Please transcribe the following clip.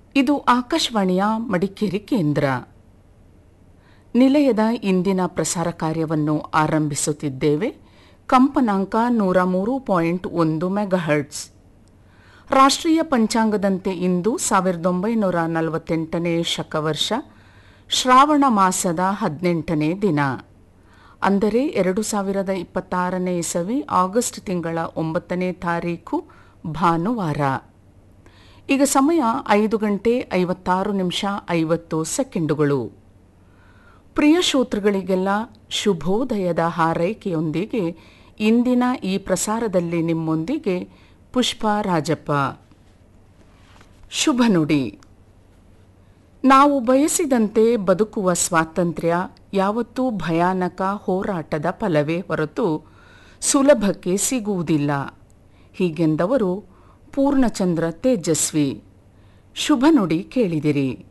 ಇದು ಆಕಾಶವಾಣಿಯ ಮಡಿಕೇರಿ ಕೇಂದ್ರ ನಿಲಯದ ಇಂದಿನ ಪ್ರಸಾರ ಕಾರ್ಯವನ್ನು ಆರಂಭಿಸುತ್ತಿದ್ದೇವೆ ಕಂಪನಾಂಕ ನೂರ ಮೂರು ಪಾಯಿಂಟ್ ಒಂದು ಮೆಗಾಹರ್ಟ್ಸ್ ರಾಷ್ಟ್ರೀಯ ಪಂಚಾಂಗದಂತೆ ಇಂದು ಸಾವಿರದ ಒಂಬೈನೂರ ನಲವತ್ತೆಂಟನೇ ಶಕವರ್ಷ ಶ್ರಾವಣ ಮಾಸದ ಹದಿನೆಂಟನೇ ದಿನ ಅಂದರೆ ಎರಡು ಸಾವಿರದ ಇಪ್ಪತ್ತಾರನೇ ಇಸವಿ ಆಗಸ್ಟ್ ತಿಂಗಳ ಒಂಬತ್ತನೇ ತಾರೀಖು ಭಾನುವಾರ ಈಗ ಸಮಯ ಐದು ಗಂಟೆ ಐವತ್ತಾರು ನಿಮಿಷ ಐವತ್ತು ಸೆಕೆಂಡುಗಳು ಪ್ರಿಯ ಶ್ರೋತೃಗಳಿಗೆಲ್ಲ ಶುಭೋದಯದ ಹಾರೈಕೆಯೊಂದಿಗೆ ಇಂದಿನ ಈ ಪ್ರಸಾರದಲ್ಲಿ ನಿಮ್ಮೊಂದಿಗೆ ಪುಷ್ಪ ರಾಜಪ್ಪ ಶುಭ ನುಡಿ ನಾವು ಬಯಸಿದಂತೆ ಬದುಕುವ ಸ್ವಾತಂತ್ರ್ಯ ಯಾವತ್ತೂ ಭಯಾನಕ ಹೋರಾಟದ ಫಲವೇ ಹೊರತು ಸುಲಭಕ್ಕೆ ಸಿಗುವುದಿಲ್ಲ ಹೀಗೆಂದವರು ಪೂರ್ಣಚಂದ್ರ ತೇಜಸ್ವಿ ಶುಭ ನುಡಿ ಕೇಳಿದಿರಿ